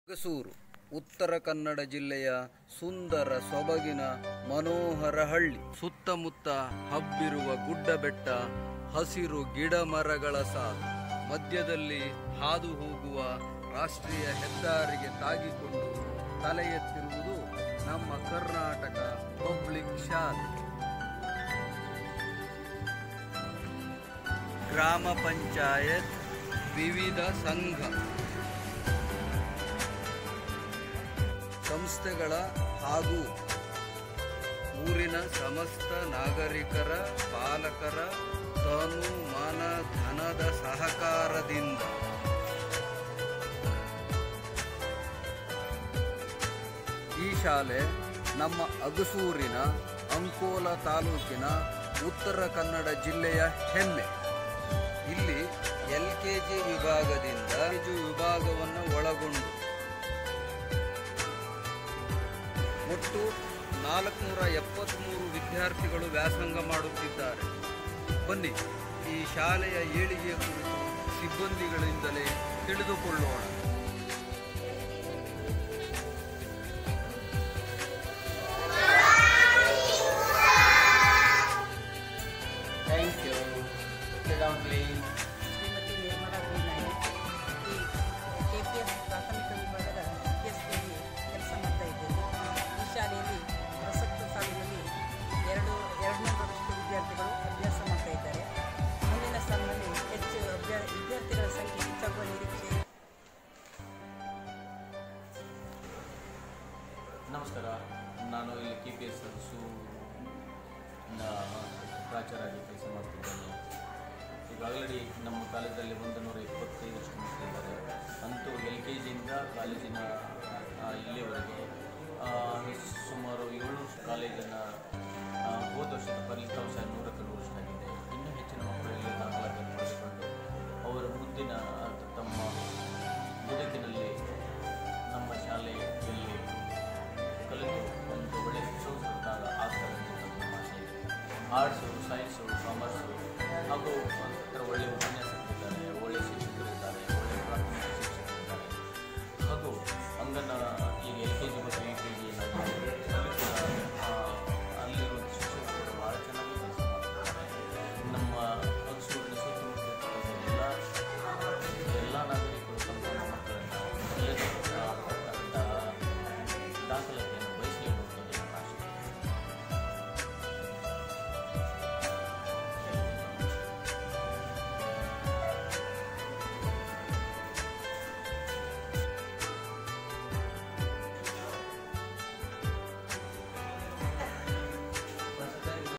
ಅಗಸೂರು ಉತ್ತರ ಕನ್ನಡ ಜಿಲ್ಲೆಯ ಸುಂದರ ಸೊಬಗಿನ ಮನೋಹರ ಹಳ್ಳಿ ಸುತ್ತಮುತ್ತ ಹಬ್ಬಿರುವ ಗುಡ್ಡ ಬೆಟ್ಟ ಹಸಿರು ಗಿಡ ಮರಗಳ ಸಾಲು ಮಧ್ಯದಲ್ಲಿ ಹಾದು ಹೋಗುವ ರಾಷ್ಟ್ರೀಯ ಹೆದ್ದಾರಿಗೆ ತಾಗಿಕೊಂಡು ತಲೆ ಎತ್ತಿರುವುದು ನಮ್ಮ ಕರ್ನಾಟಕ ಪಬ್ಲಿಕ್ ಶಾಲೆ ಗ್ರಾಮ ಪಂಚಾಯತ್ ವಿವಿಧ ಸಂಘ ಸಂಸ್ಥೆಗಳ ಹಾಗೂ ಊರಿನ ಸಮಸ್ತ ನಾಗರಿಕರ ಪಾಲಕರ ತನು ಮನ ಧನದ ಸಹಕಾರದಿಂದ ಈ ಶಾಲೆ ನಮ್ಮ ಅಗಸೂರಿನ ಅಂಕೋಲ ತಾಲೂಕಿನ ಉತ್ತರ ಕನ್ನಡ ಜಿಲ್ಲೆಯ ಹೆಮ್ಮೆ ಇಲ್ಲಿ ಎಲ್ ಕೆ ಜಿ ವಿಭಾಗದಿಂದ ಜಿ ವಿಭಾಗವನ್ನು ಒಳಗೊಂಡು ಒಟ್ಟು ನಾಲ್ಕುನೂರ ಎಪ್ಪತ್ತ್ಮೂರು ವಿದ್ಯಾರ್ಥಿಗಳು ವ್ಯಾಸಂಗ ಮಾಡುತ್ತಿದ್ದಾರೆ ಬನ್ನಿ ಈ ಶಾಲೆಯ ಏಳಿಗೆಯ ಕುರಿತು ಸಿಬ್ಬಂದಿಗಳಿಂದಲೇ ತಿಳಿದುಕೊಳ್ಳೋಣ Thank you. Sit down, please. Shrimati Nirmala B Nayak ಈ ಕೆಪಿಎಸ್ ಪ್ರಾಥಮಿಕ ವಿಭಾಗದ ಕೆಪಿಎಸ್ನಲ್ಲಿ ಕೆಲಸ ಮಾಡ್ತಾ ಇದ್ದೇನೆ ಈ ಶಾಲೆಯಲ್ಲಿ ಪ್ರಸಕ್ತ ಸಾಲಿನಲ್ಲಿ ಎರಡು ಎರಡುನೂರರಷ್ಟು ವಿದ್ಯಾರ್ಥಿಗಳು ಅಭ್ಯಾಸ ಮಾಡ್ತಾ ಇದ್ದಾರೆ ಮುಂದಿನ ಸಾಲಿನಲ್ಲಿ ಹೆಚ್ಚು ಅಭ್ಯಾ ವಿದ್ಯಾರ್ಥಿಗಳ ಸಂಖ್ಯೆ ಹೆಚ್ಚಾಗುವ ನಿರೀಕ್ಷೆ ನಮಸ್ಕಾರ ನಾನು ಇಲ್ಲಿ ಕೆ ಪಿ ಎಸ್ ಸು ಪ್ರಾಚಾರ್ಯರಾಗಿ ಕೆಲಸ ಮಾಡ್ತಿದ್ದೇನೆ ಈಗ ಆಲ್ರೆಡಿ ನಮ್ಮ ಕಾಲೇಜಲ್ಲಿ ಒಂದು ನೂರ ಇಪ್ಪತ್ತೈದಷ್ಟು ಮಕ್ಕಳಿದ್ದಾರೆ ಅಂತೂ ಎಲ್ ಕೆ ಜಿಯಿಂದ ಕಾಲೇಜಿನ ಆ, ಇಲ್ಲಿವರೆಗೆ ಆ, ಸುಮಾರು ಏಳು ಕಾಲೇಜಿನ ಆ, ಹೋದ ವರ್ಷದ ಫಲಿತಾಂಶ ನೂರಕ್ಕೆ ನೂರಷ್ಟಾಗಿದೆ ಇನ್ನೂ ಹೆಚ್ಚಿನ ಮಕ್ಕಳಲ್ಲಿ ದಾಖಲಾತಿಯನ್ನು ಪಡೆದುಕೊಂಡು ಅವರ ಮುಂದಿನ ತಮ್ಮ ಬದುಕಿನಲ್ಲಿ ನಮ್ಮ ಶಾಲೆಯಲ್ಲಿ ಕಲಿತು ಒಂದು ಒಳ್ಳೆಯ ಶಿಕ್ಷಕರಾಗ ಆಗ್ತಾರೆ ಅಂತ ನಮ್ಮ ಆಸೆ ಇದೆ ಆರ್ಟ್ಸು ಸೈನ್ಸು ಕಾಮರ್ಸು ಹಾಗೂ ಒಂಥರ ಒಳ್ಳೆಯ ಉಪನ್ಯಾಸಕರಿದ್ದಾರೆ ಒಳ್ಳೆಯ ಶಿಕ್ಷಕರಿದ್ದಾರೆ ಒಳ್ಳೆಯ ಪ್ರಾಥಮಿಕ ಶಿಕ್ಷಕರಿದ್ದಾರೆ ಹಾಗೂ ಅಂಗನ